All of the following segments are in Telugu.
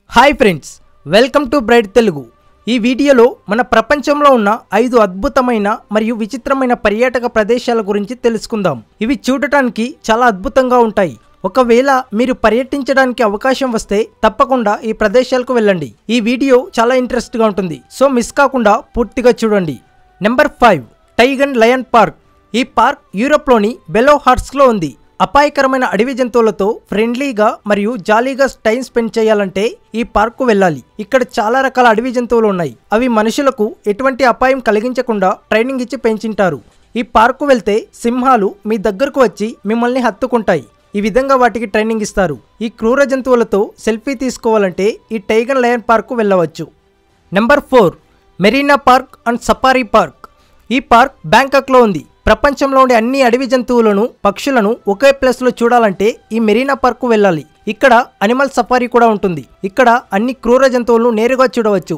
hi friends welcome to bright Telugu ఈ వీడియోలో మన ప్రపంచంలో ఉన్న ఐదు అద్భుతమైన మరియు విచిత్రమైన పర్యాటక ప్రదేశాల గురించి తెలుసుకుందాం ఇవి చూడటానికి చాలా అద్భుతంగా ఉంటాయి ఒకవేళ మీరు పర్యటించడానికి అవకాశం వస్తే తప్పకుండా ఈ ప్రదేశాలకు వెళ్ళండి ఈ వీడియో చాలా ఇంట్రెస్ట్గా ఉంటుంది సో మిస్ కాకుండా పూర్తిగా చూడండి number five Taigan lion park ఈ పార్క్ యూరోప్లోని బెలో హార్ట్స్లో ఉంది అపాయకరమైన అడవి జంతువులతో ఫ్రెండ్లీగా మరియు జాలీగా టైం స్పెండ్ చేయాలంటే ఈ పార్కు వెళ్ళాలి ఇక్కడ చాలా రకాల అడవి జంతువులు ఉన్నాయి అవి మనుషులకు ఎటువంటి అపాయం కలిగించకుండా ట్రైనింగ్ ఇచ్చి పెంచింటారు ఈ పార్కు వెళ్తే సింహాలు మీ దగ్గరకు వచ్చి మిమ్మల్ని హత్తుకుంటాయి ఈ విధంగా వాటికి ట్రైనింగ్ ఇస్తారు ఈ క్రూర జంతువులతో సెల్ఫీ తీసుకోవాలంటే ఈ టైగర్ లయన్ పార్కు వెళ్ళవచ్చు number four Marina park and safari park ఈ పార్క్ బ్యాంకాక్లో ఉంది ప్రపంచంలోని అన్ని అడవి జంతువులను పక్షులను ఒకే ప్లేస్లో చూడాలంటే ఈ మెరీనా పార్కు వెళ్ళాలి ఇక్కడ అనిమల్ సఫారీ కూడా ఉంటుంది ఇక్కడ అన్ని క్రూర జంతువులను నేరుగా చూడవచ్చు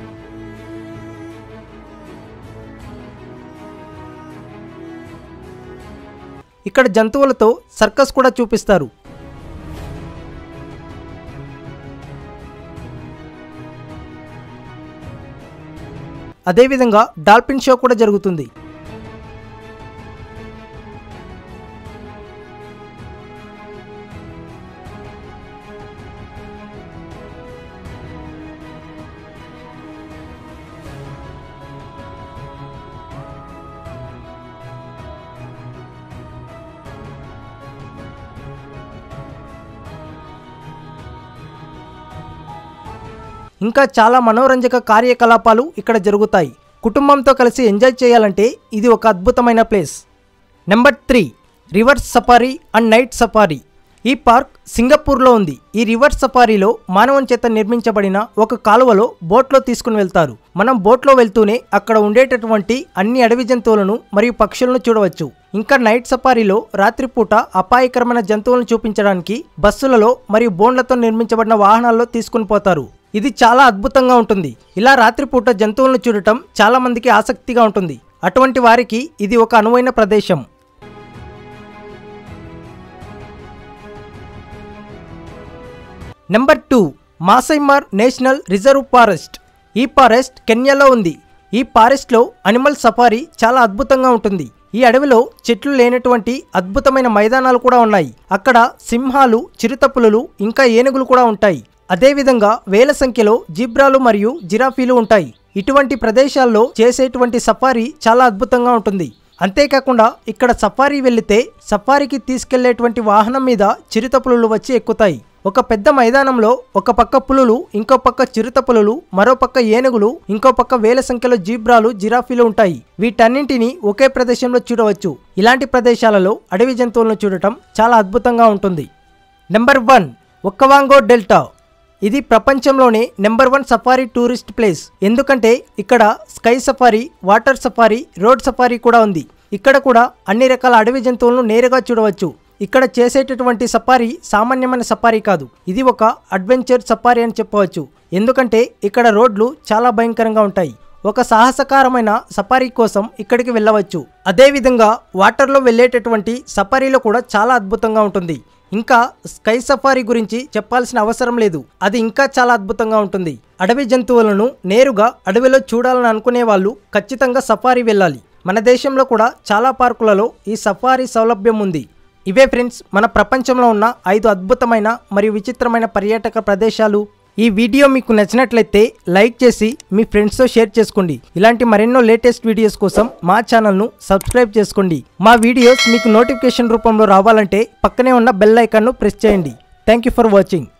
ఇక్కడ జంతువులతో సర్కస్ కూడా చూపిస్తారు అదేవిధంగా డాల్ఫిన్ షో కూడా జరుగుతుంది ఇంకా చాలా మనోరంజక కార్యకలాపాలు ఇక్కడ జరుగుతాయి కుటుంబంతో కలిసి ఎంజాయ్ చేయాలంటే ఇది ఒక అద్భుతమైన place number three river safari and night safari ఈ పార్క్ సింగపూర్లో ఉంది ఈ రివర్ సఫారీలో మానవం చేత నిర్మించబడిన ఒక కాలువలో బోట్లో తీసుకుని వెళ్తారు మనం బోట్లో వెళ్తూనే అక్కడ ఉండేటటువంటి అన్ని అడవి జంతువులను మరియు పక్షులను చూడవచ్చు ఇంకా నైట్ సఫారీలో రాత్రిపూట అపాయకరమైన జంతువులను చూపించడానికి బస్సులలో మరియు బోన్లతో నిర్మించబడిన వాహనాల్లో తీసుకుని పోతారు ఇది చాలా అద్భుతంగా ఉంటుంది ఇలా రాత్రిపూట జంతువులను చూడటం చాలా మందికి ఆసక్తిగా ఉంటుంది అటువంటి వారికి ఇది ఒక అనువైన ప్రదేశం number two Masai Mara national reserve forest ఈ ఫారెస్ట్ కెన్యాలో ఉంది ఈ ఫారెస్ట్లో అనిమల్ సఫారీ చాలా అద్భుతంగా ఉంటుంది ఈ అడవిలో చెట్లు లేనటువంటి అద్భుతమైన మైదానాలు కూడా ఉన్నాయి అక్కడ సింహాలు చిరుతపులులు ఇంకా ఏనుగులు కూడా ఉంటాయి అదేవిధంగా వేల సంఖ్యలో జీబ్రాలు మరియు జిరాఫీలు ఉంటాయి ఇటువంటి ప్రదేశాల్లో చేసేటువంటి సఫారీ చాలా అద్భుతంగా ఉంటుంది అంతేకాకుండా ఇక్కడ సఫారీ వెళితే సఫారీకి తీసుకెళ్లేటువంటి వాహనం మీద చిరుతపులులు వచ్చి ఎక్కుతాయి ఒక పెద్ద మైదానంలో ఒక పక్క పులులు ఇంకో పక్క చిరుత పులులు మరో పక్క ఏనుగులు ఇంకో పక్క వేల సంఖ్యలో జీబ్రాలు జిరాఫీలు ఉంటాయి వీటన్నింటినీ ఒకే ప్రదేశంలో చూడవచ్చు ఇలాంటి ప్రదేశాలలో అడవి జంతువులను చూడటం చాలా అద్భుతంగా ఉంటుంది నెంబర్ వన్ ఒక్కవాంగో డెల్టా ఇది ప్రపంచంలోనే number one safari tourist place ఎందుకంటే ఇక్కడ sky safari water safari road safari కూడా ఉంది ఇక్కడ కూడా అన్ని రకాల అడవి జంతువులను నేరుగా చూడవచ్చు ఇక్కడ చేసేటటువంటి సఫారీ సామాన్యమైన సఫారీ కాదు ఇది ఒక అడ్వెంచర్ సఫారీ అని చెప్పవచ్చు ఎందుకంటే ఇక్కడ రోడ్లు చాలా భయంకరంగా ఉంటాయి ఒక సాహసకరమైన సఫారీ కోసం ఇక్కడికి వెళ్ళవచ్చు అదేవిధంగా వాటర్లో వెళ్ళేటటువంటి సఫారీలో కూడా చాలా అద్భుతంగా ఉంటుంది ఇంకా స్కై సఫారీ గురించి చెప్పాల్సిన అవసరం లేదు అది ఇంకా చాలా అద్భుతంగా ఉంటుంది అడవి జంతువులను నేరుగా అడవిలో చూడాలని అనుకునే వాళ్ళు ఖచ్చితంగా సఫారీ వెళ్ళాలి మన దేశంలో కూడా చాలా పార్కులలో ఈ సఫారీ సౌలభ్యం ఉంది ఇవే ఫ్రెండ్స్ మన ప్రపంచంలో ఉన్న ఐదు అద్భుతమైన మరియు విచిత్రమైన పర్యాటక ప్రదేశాలు ఈ వీడియో మీకు నచ్చినట్లయితే లైక్ చేసి మీ ఫ్రెండ్స్తో షేర్ చేసుకోండి ఇలాంటి మరెన్నో లేటెస్ట్ వీడియోస్ కోసం మా ఛానల్ను సబ్స్క్రైబ్ చేసుకోండి మా వీడియోస్ మీకు నోటిఫికేషన్ రూపంలో రావాలంటే పక్కనే ఉన్న బెల్ ఐకాన్ను ప్రెస్ చేయండి థ్యాంక్ యూ ఫర్ వాచింగ్